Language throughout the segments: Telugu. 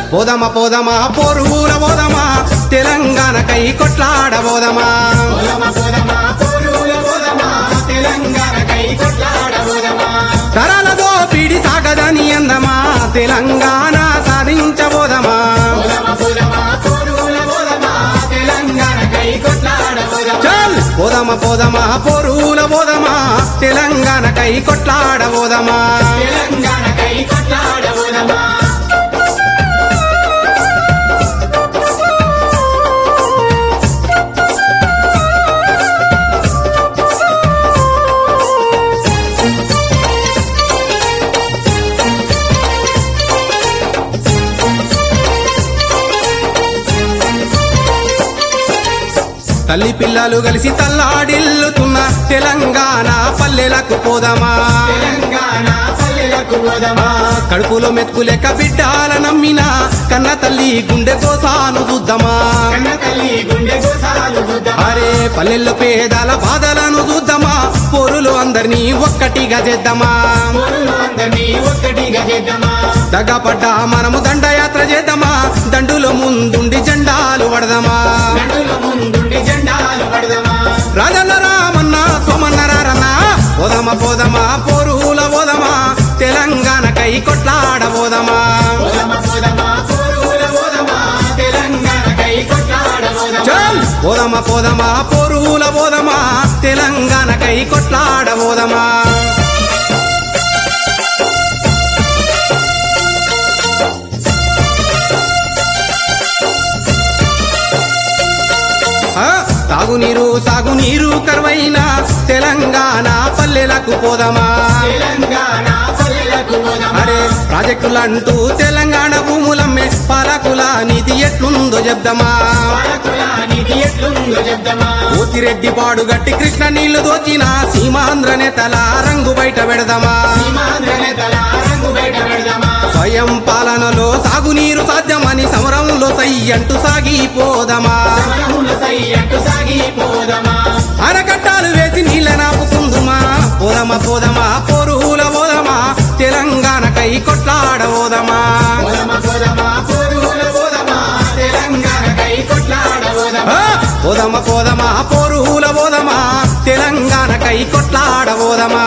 పోదమ పోదమా పోరుల పోదమా తెలంగాణకై కొట్లాడబోదమా పోదమ పోదమ పోరుల పోదమ తెలంగాణకై కొట్లాడబోదమ తరాలతో పీడి సాగదని అందమా తెలంగాణ సాధించబోదమా పోదమ పోదమ పోరుల పోదమ తెలంగాణకై కొట్లాడబోదమ చల్ పోదమ పోదమా పోరుల పోదమా తెలంగాణకై కొట్లాడబోదమా తెలంగాణకై కొట్లాడబోదమ తల్లి పిల్లలు కలిసి తల్లాడిల్లుతున్న తెలంగాణ పల్లెలకు పోదమా తెలంగాణ పల్లెలకు పోదమ కడుపులో మెతుకు లెక్క బిడ్డాల నమ్మిన కన్న తల్లి గుండె కోసాను చూద్దామా కన్న తల్లి గుండె గోసాలు చూద్దామా అరే పల్లెల్లో పేదల బాధలను చూద్దామా పోరులు అందరినీ ఒక్కటిగా చేద్దామా పోరులు అందరినీ ఒక్కటిగా చేద్దామా దగ్గపడ్డ మనము దండయాత్ర చేద్దామా దండులో ముందుండి జెండాలు పడదామా గంటల ముందుండి జెండాలు పడదామా రాజన్న రామన్న సోమన్న రారన్న పోదమా పోదమా పోరుల పోదమా తెలంగాణకై కొట్లాడబోదమా పోదమ పోదమ పోరుల పోదమ తెలంగాణకై కొట్లాడబోదమ చల్ పోదమా పోదమా పోరుల పోదమా తెలంగాణకై కొట్లాడబోదమా ఆ, తాగునీరు సాగునీరు కరువైన తెలంగాణ పల్లెలకు పోదమా తెలంగాణ పల్లెలకు పోదమ అరే ప్రాజెక్టులంటూ తెలంగాణ భూములమ్మే పాలకుల నీతి ఎట్లుందో చెప్దామా పాలకుల నిధి ఎట్లుందో చెప్దామా పోతిరెడ్డి పాడు గట్టి కృష్ణ నీళ్లు దోచిన సీమాంధ్ర నేతల రంగు బయట పెడదామా సీమాంధ్ర నేతల రంగు బయట పెడదామా స్వయం పాలనలో సాగునీరు సాధ్యమని సమరంలో సై అంటూ సాగిపోదమా సమరముల సై అటు సాగిపోదమా అరకట్టాలు వేసి నీళ్ళ నాపుకుందుమా పోదమా పోదమా పోరుల పోదమా తెలంగాణకై కొట్లాడబోదమా పోదమ పోదమ పోరుల పోదమ తెలంగాణకై కొట్లాడబోదమా ఆ, పోదమా పోదమా పోరుల పోదమా తెలంగాణకై కొట్లాడబోదమా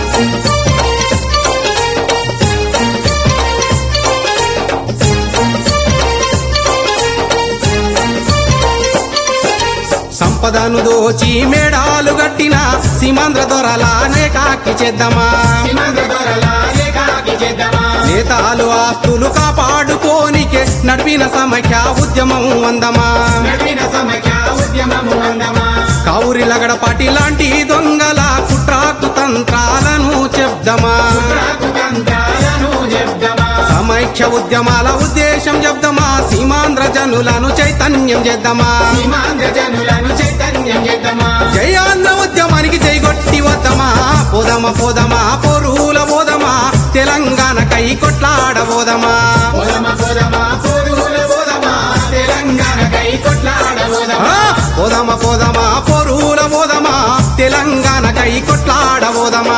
సంపదను దోచి మేడాలు గట్టిన సీమాంధ్ర దొరలానే కాకి చేద్దామా సీమాంధ్ర దొరల ఏకాకి చేద్దామా నేతాలు ఆస్తులు కాపాడుకోనికే నడిపిన సమైక్య ఉద్యమం అందమా నవీన సమైక్య ఉద్యమము అందమా కౌరి లగడపాటి లాంటి దొంగల కుట్రాకు తంత్రాలను చెప్దమా రాకు తంత్రాలను చెప్దామా సమైక్య ఉద్యమాల ఉద్దేశం చెప్దమా సీమాంధ్ర జనులను చైతన్యం చేద్దామా సీమాంధ్ర జనులను చైతన్యం చేద్దామా జయాంధ్ర ఉద్యమానికి జైగొట్టి వద్దమా పోదమా పోదమా పోరుల పోదమా తెలంగాణకై కొట్లాడబోదమా పోదమ పోదమ పోరుల పోదమ తెలంగాణకై కొట్లాడబోదమా ఆ, పోదమా పోదమా పోరుల పోదమా తెలంగాణకై కొట్లాడబోదమా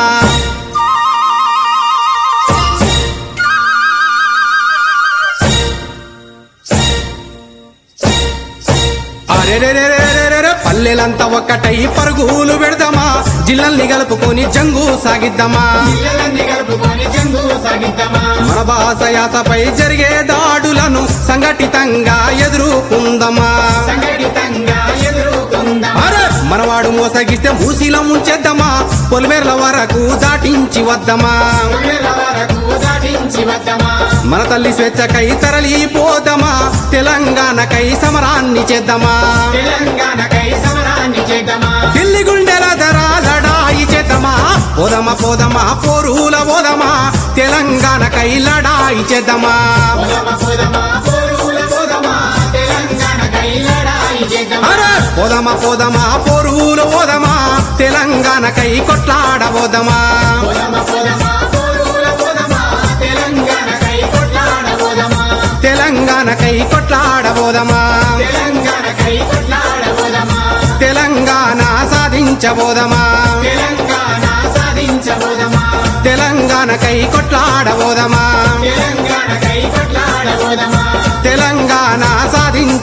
అరెరెరెరెరెరెరె, పల్లెలంతా ఒక్కటై పరుగులు పెడదామా జిల్లల్ని కలుపుకొని జంగు సాగిద్దామా పిల్లలన్నీ కలుపుకొని జంగు సాగిద్దామా మన భాష యాసపై జరిగే దాడులను సంఘటితంగా ఎదుర్కొందమా సంఘటితంగా ఎదుర్కొందామా అరే మనవాడు మోసగిస్తే మూసిలో ముంచేద్దామా పొలిమేర్ల వరకు దాటించి వద్దమా తొమ్మిది వరకు దాటించి వద్దామా మన తల్లి స్వేచ్ఛకై తరలిపోదమా తెలంగాణకై సమరాన్ని చేద్దామా తెలంగాణకై సమరాన్ని చేద్దామా ఢిల్లీ గుండెల ధర లడాయి చేద్దామా పోదమా పోదమా పోరుల పోదమా తెలంగాణకై లడాయి చేద్దామా పోదమ పోదమ పోరుల పోదమ తెలంగాణకై లడాయి చేద్దామా అరే పోదమా పోదమా పోరుల పోదమా తెలంగాణకై కొట్లాడబోదమా పోదమ పోదమ పోరుల పోదమ తెలంగాణకై కొట్లాడబోదమా తెలంగాణకై కొట్లాడబోదమా తెలంగాణకై కొట్లాడబోదమా తెలంగాణ సాధించబోదమా తెలంగాణ సాధించబోదమా తెలంగాణకై కొట్లాడబోదమా తెలంగాణకై కొట్లాడబోదమా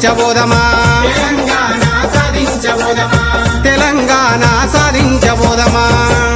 సాధించబోదమా తెలంగాణ సాధించబోదమా తెలంగాణ సాధించబోదమా